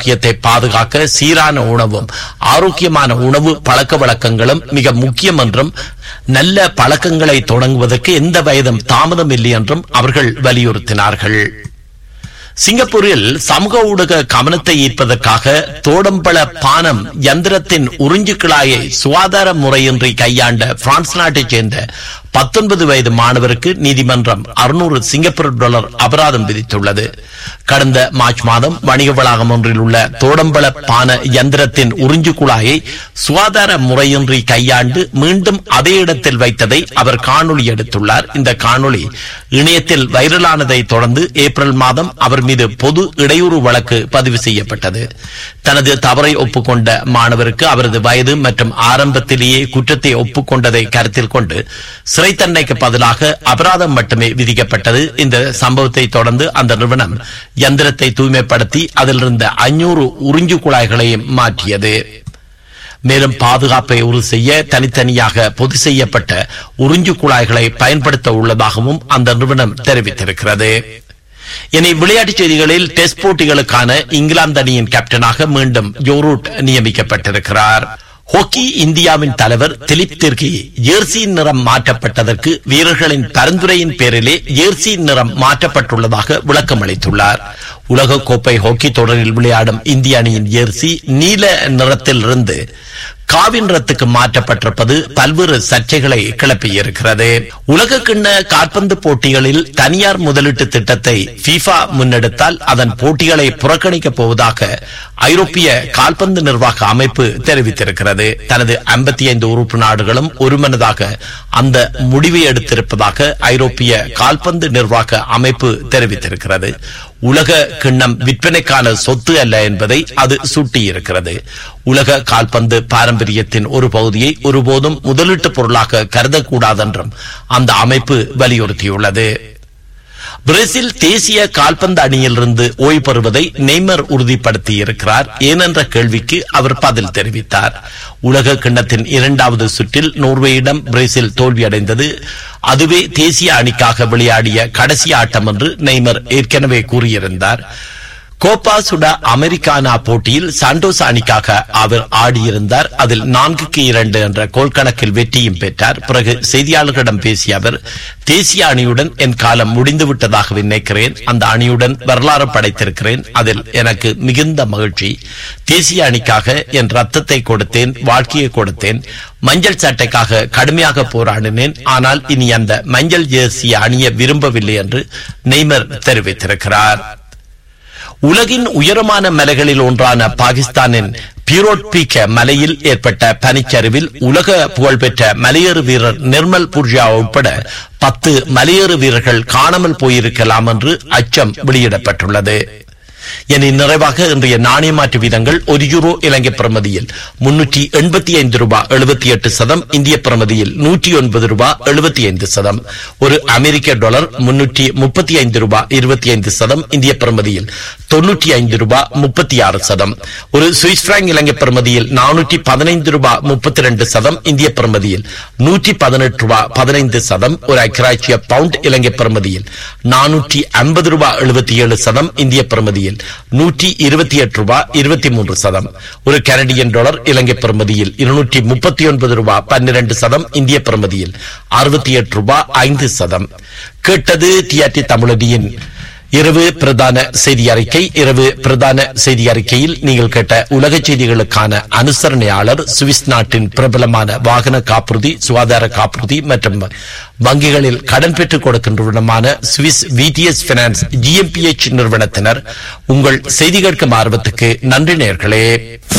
ஆரோக்கியத்தை பாதுகாக்க சீரான உணவும் ஆரோக்கியமான உணவு பழக்க வழக்கங்களும் மிக முக்கியம் என்றும் நல்ல பழக்கங்களை தொடங்குவதற்கு எந்த வயதும் தாமதம் இல்லை என்றும் அவர்கள் வலியுறுத்தினார்கள் சிங்கப்பூரில் சமூக ஊடக கவனத்தை ஈர்ப்பதற்காக தோடம்பள பானம் யந்திரத்தின் உறிஞ்சு கிளாயை சுகாதார முறையின்றி கையாண்ட பிரான்ஸ் நாட்டைச் சேர்ந்த பத்தொன்பது வயது மாணவருக்கு நீதிமன்றம் அறுநூறு சிங்கப்பூர் டாலர் அபராதம் விதித்துள்ளது கடந்த மார்ச் மாதம் வணிக வளாகம் ஒன்றில் உள்ள தோடம்பள பான யந்திரத்தின் உறிஞ்சு குழாயை சுகாதார முறையின்றி கையாண்டு மீண்டும் அதே இடத்தில் வைத்ததை அவர் காணொளி எடுத்துள்ளார் இந்த காணொளி இணையத்தில் வைரலானதை தொடர்ந்து ஏப்ரல் மாதம் அவர் மீது பொது இடையூறு வழக்கு பதிவு செய்யப்பட்டது தனது தவறை ஒப்புக்கொண்ட மாணவருக்கு அவரது வயது மற்றும் ஆரம்பத்திலேயே குற்றத்தை ஒப்புக்கொண்டதை கருத்தில் கொண்டு சிறை தண்டனைக்கு பதிலாக அபராதம் மட்டுமே விதிக்கப்பட்டது இந்த சம்பவத்தை தொடர்ந்து அந்த நிறுவனம் யந்திரத்தை தூய்மைப்படுத்தி அதிலிருந்த ஐநூறு உறிஞ்சு குழாய்களையும் மாற்றியது மேலும் பாதுகாப்பை உறுதி செய்ய தனித்தனியாக பொது செய்யப்பட்ட உறிஞ்சு குழாய்களை பயன்படுத்த உள்ளதாகவும் அந்த நிறுவனம் தெரிவித்திருக்கிறது இனி விளையாட்டுச் செய்திகளில் டெஸ்ட் போட்டிகளுக்கான இங்கிலாந்து அணியின் கேப்டனாக மீண்டும் ஜோரூட் நியமிக்கப்பட்டிருக்கிறார் ஹாக்கி இந்தியாவின் தலைவர் திலீப் திர்கி ஜேர்சி நிறம் மாற்றப்பட்டதற்கு வீரர்களின் பரிந்துரையின் பேரிலே ஜேர்சி நிறம் மாற்றப்பட்டுள்ளதாக விளக்கம் அளித்துள்ளார் உலக கோப்பை ஹாக்கி தொடரில் விளையாடும் இந்திய அணியின் ஜேர்சி நீல நிறத்திலிருந்து காவி நிறத்துக்கு மாற்றப்பட்டிருப்பது பல்வேறு சர்ச்சைகளை கிளப்பியிருக்கிறது உலக கிண்ண காற்பந்து போட்டிகளில் தனியார் முதலீட்டு திட்டத்தை FIFA முன்னெடுத்தால் அதன் போட்டிகளை புறக்கணிக்கப் போவதாக ஐரோப்பிய கால்பந்து நிர்வாக அமைப்பு தெரிவித்திருக்கிறது தனது ஐம்பத்தி ஐந்து உறுப்பு நாடுகளும் ஒருமனதாக அந்த முடிவை எடுத்திருப்பதாக ஐரோப்பிய கால்பந்து நிர்வாக அமைப்பு தெரிவித்திருக்கிறது உலக கிண்ணம் விற்பனைக்கான சொத்து அல்ல என்பதை அது சுட்டியிருக்கிறது உலக கால்பந்து பாரம்பரியத்தின் ஒரு பகுதியை ஒருபோதும் முதலீட்டு பொருளாக கருதக்கூடாதென்றும் அந்த அமைப்பு வலியுறுத்தியுள்ளது பிரேசில் தேசிய கால்பந்து அணியிலிருந்து ஓய்வு பெறுவதை நெய்மர் உறுதிப்படுத்தி இருக்கிறார் ஏனென்ற கேள்விக்கு அவர் பதில் தெரிவித்தார் உலக கிண்ணத்தின் இரண்டாவது சுற்றில் நோர்வேயிடம் பிரேசில் தோல்வியடைந்தது அதுவே தேசிய அணிக்காக விளையாடிய கடைசி ஆட்டம் என்று நெய்மர் ஏற்கனவே கூறியிருந்தார் கோப்பா சுடா அமெரிக்கானா போட்டியில் சாண்டோஸ் அணிக்காக அவர் ஆடியிருந்தார் அதில் நான்குக்கு இரண்டு என்ற கோல் கணக்கில் வெற்றியும் பெற்றார் பிறகு செய்தியாளர்களிடம் பேசிய அவர் தேசிய அணியுடன் என் காலம் முடிந்துவிட்டதாக நினைக்கிறேன் அந்த அணியுடன் வரலாறு படைத்திருக்கிறேன் அதில் எனக்கு மிகுந்த மகிழ்ச்சி தேசிய அணிக்காக என் ரத்தத்தை கொடுத்தேன் வாழ்க்கையை கொடுத்தேன் மஞ்சள் சட்டைக்காக கடுமையாக போராடினேன் ஆனால் இனி அந்த மஞ்சள் ஜேர்சியை அணிய விரும்பவில்லை என்று நெய்மர் தெரிவித்திருக்கிறார் உலகின் உயரமான மலைகளில் ஒன்றான பாகிஸ்தானின் பியூரோட் பீக்க மலையில் ஏற்பட்ட பனிச்சரிவில் உலக புகழ்பெற்ற மலையேறு வீரர் நிர்மல் புர்ஜா உட்பட பத்து மலையேறு வீரர்கள் காணாமல் போயிருக்கலாம் என்று அச்சம் வெளியிடப்பட்டுள்ளது இனி நிறைவாக இன்றைய நாணய மாற்று வீதங்கள் ஒரு யூரோ இலங்கை பிரமதியில் முன்னூற்றி எண்பத்தி ஐந்து ரூபாய் எழுபத்தி எட்டு சதம் இந்திய பிரமதியில் நூற்றி ஒன்பது ரூபாய் எழுபத்தி ஐந்து சதம் ஒரு அமெரிக்க டாலர் முன்னூற்றி முப்பத்தி ஐந்து ரூபாய் இருபத்தி ஐந்து சதம் இந்திய பிரமதியில் தொன்னூற்றி ஐந்து ரூபாய் முப்பத்தி ஆறு சதம் ஒரு சுவிஸ் பிராங்க் இலங்கை பிரமதியில் நானூற்றி பதினைந்து ரூபாய் முப்பத்தி ரெண்டு சதம் இந்திய பிரமதியில் நூற்றி பதினெட்டு ரூபாய் பதினைந்து சதம் ஒரு ஐக்கிராட்சிய பவுண்ட் இலங்கை பிரமதியில் நானூற்றி ஐம்பது ரூபாய் எழுபத்தி ஏழு சதம் இந்திய பிரமதியில் நூற்றி இருபத்தி எட்டு ரூபாய் இருபத்தி மூன்று சதம் ஒரு கனடியன் டாலர் இலங்கை பிரமதியில் இருநூற்றி முப்பத்தி ஒன்பது ரூபாய் பன்னிரண்டு சதம் இந்திய பிரமதியில் அறுபத்தி எட்டு ரூபாய் ஐந்து சதம் கேட்டது டிஆர்டி தமிழடியின் இரவு பிரதான செய்தி அறிக்கை இரவு பிரதான செய்தி அறிக்கையில் நீங்கள் கேட்ட உலக செய்திகளுக்கான அனுசரணையாளர் சுவிஸ் நாட்டின் பிரபலமான வாகன காப்புறுதி சுகாதார காப்புறுதி மற்றும் வங்கிகளில் கடன் பெற்றுக் கொடுக்கின்றன சுவிஸ் விடிஎஸ் பினான்ஸ் ஜிஎம்பிஎச் நிறுவனத்தினர் உங்கள் செய்தி கேட்கும் ஆர்வத்துக்கு நன்றி நேர்களே